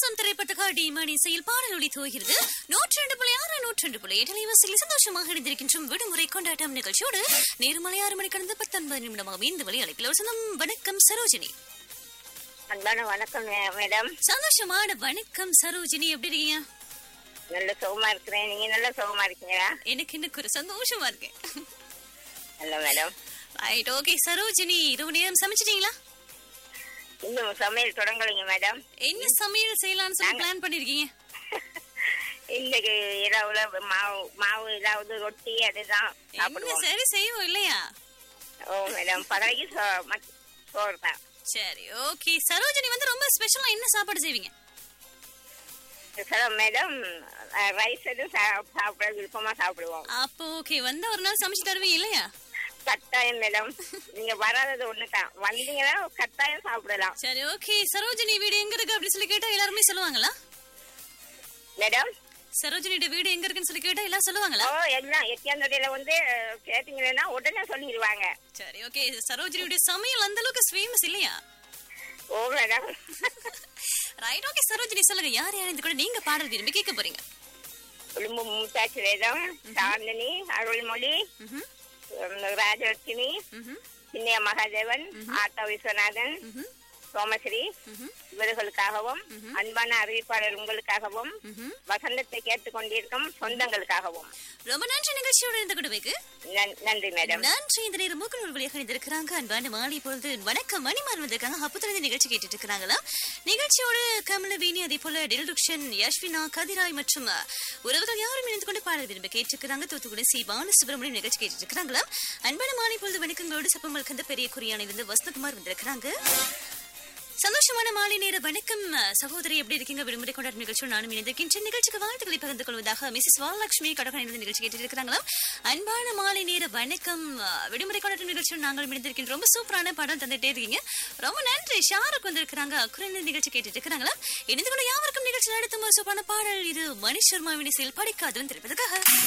பாசம் திரைப்பட்டக்கா டிமணி இசையில் பாடல் ஒளி துவகிறது நூற்றி ரெண்டு புள்ளி ஆறு நூற்றி ரெண்டு புள்ளி எட்டு அலைவாசியில் சந்தோஷமாக இணைந்திருக்கின்றோம் விடுமுறை கொண்டாட்டம் நிகழ்ச்சியோடு நேர்மலை ஆறு மணி கடந்து பத்தொன்பது நிமிடமாக இந்த வழி அழைப்பில் ஒரு சொந்தம் வணக்கம் சரோஜினி அன்பான வணக்கம் மே- மேடம் சந்தோஷமான வணக்கம் சரோஜினி எப்படி இருக்கீங்க நல்ல சுகமா இருக்கிறேன் நீங்க நல்ல சுகமா இருக்கீங்களா எனக்கு இன்னைக்கு ஒரு சந்தோஷமா இருக்கேன் நல்ல மேடம் ரைட் ஓகே சரோஜினி இரவு நேரம் சமைச்சிட்டீங்களா இன்னும் சமையல் தொடங்கலைங்க மேடம் என்ன சமையல் செய்யலாம்னு சொல்லி பிளான் பண்ணிருக்கீங்க இன்னைக்கு இரவுல மாவு மாவு ஏதாவது ரொட்டி அதுதான் என்ன சாப்பிடுவோம் சரி செய்வோம் இல்லையா ஓ மேடம் பதவிக்கு சோறு தான் சரி ஓகே சரோஜினி வந்து ரொம்ப ஸ்பெஷலா என்ன சாப்பாடு செய்வீங்க சரி மேடம் ரைஸ் எதுவும் சா- சாப்பிட விருப்பமா சாப்பிடுவோம் அப்போ ஓகே வந்தா ஒரு நாள் சமைச்சு தருவீங்க இல்லையா கட்டாயம் மேடம் நீங்க வராதது ஒண்ணுதான் வந்தீங்கன்னா கட்டாயம் சாப்பிடலாம் சரி ஓகே சரோஜினி வீடு எங்க இருக்கு அப்படி சொல்லி கேட்டா எல்லாருமே சொல்லுவாங்களா மேடம் சரோஜினியோட வீடு எங்க இருக்குன்னு சொல்லி கேட்டா எல்லாம் சொல்லுவாங்களா ஓ எல்லாம் எத்தியாந்தொடையில வந்து கேட்டீங்கன்னா உடனே சொல்லிடுவாங்க சரி ஓகே சரோஜினியோட சமையல் அந்த அளவுக்கு ஃபேமஸ் இல்லையா oh madam right okay Sarojini சொல்லுங்க யார் யார் இந்த கூட நீங்க பாடல் விரும்பி கேட்க போறீங்க குடும்ப மூத்தாச்சு வேதம் சாந்தினி அருள்மொழி ம்ஹும், உம், ராஜலட்சுமி ம்ஹும், சின்னைய மகாதேவன் ஆட்டோ விஸ்வநாதன் ம்ஹும், சோமஸ்ரீ ம்ஹும், இவர்களுக்காகவும் அன்பான அறிவிப்பாளர் உங்களுக்காகவும் ம்ஹும். வசந்தத்தை கேட்டுக்கொண்டிருக்கும் சொந்தங்களுக்காகவும் ரொம்ப நன்றி நிகழ்ச்சியோட இந்த குடுவைக்கு நன்- நன்றி மேடம் நன்றி இந்த நேரம் மூக்கல் ஒரு வழியாக இணைந்திருக்கிறாங்க அன்பான மாலை பொழுது வணக்கம் மணிமார் வந்திருக்காங்க அப்பத்துல நிகழ்ச்சி கேட்டுட்டு இருக்கிறாங்களா நிகழ்ச்சியோடு கமலவேணி அதே போல டில்ருக்ஷன் யஷ்வினா கதிராய் மற்றும் அஹ், உறவுகள் யாரும் இணைந்து கொண்டு பாடல் விரும்ப கேட்டிருக்கிறாங்க தூத்துக்குடி சி பாலசுப்ரமணியம் நிகழ்ச்சி கேட்டுட்டு இருக்கிறாங்களா அன்பான மாலை பொழுது வணக்கங்களோடு சப்பமல் கந்த பெரிய குறியானிலிருந்து வசந்தகுமார் வந்திருக்கிறாங்க சந்தோஷமான மாலை நேர வணக்கம் அஹ், சகோதரி எப்படி இருக்கீங்க விடுமுறை கொண்டாடும் நிகழ்ச்சியோடு நானும் இணைந்திருக்கின்றேன் நிகழ்ச்சிக்கு வாழ்த்துக்களை பகிர்ந்து கொள்வதாக மிஸ்ஸஸ் வாலட்சுமி கடகன் இணைந்து நிகழ்ச்சி கேட்டு இருக்கிறாங்களாம் அன்பான மாலை நேர வணக்கம் அஹ், விடுமுறை கொண்டாடும் நிகழ்ச்சியோடு நாங்கள் இணைந்திருக்கின்றோம் ரொம்ப சூப்பரான பாடம் தந்துட்டே இருக்கீங்க ரொம்ப நன்றி ஷாருக் வந்திருக்கிறாங்க அக்குறைந்த நிகழ்ச்சி கேட்டுட்டு இருக்கிறாங்களா இணைந்து கொண்டு யாவருக்கும் நிகழ்ச்சி நடத்தும் ஒரு சூப்பரான பாடல் இது மணி சர்மாவின் இசையில் படிக்காதுன்னு தெரிவிப்பதற்காக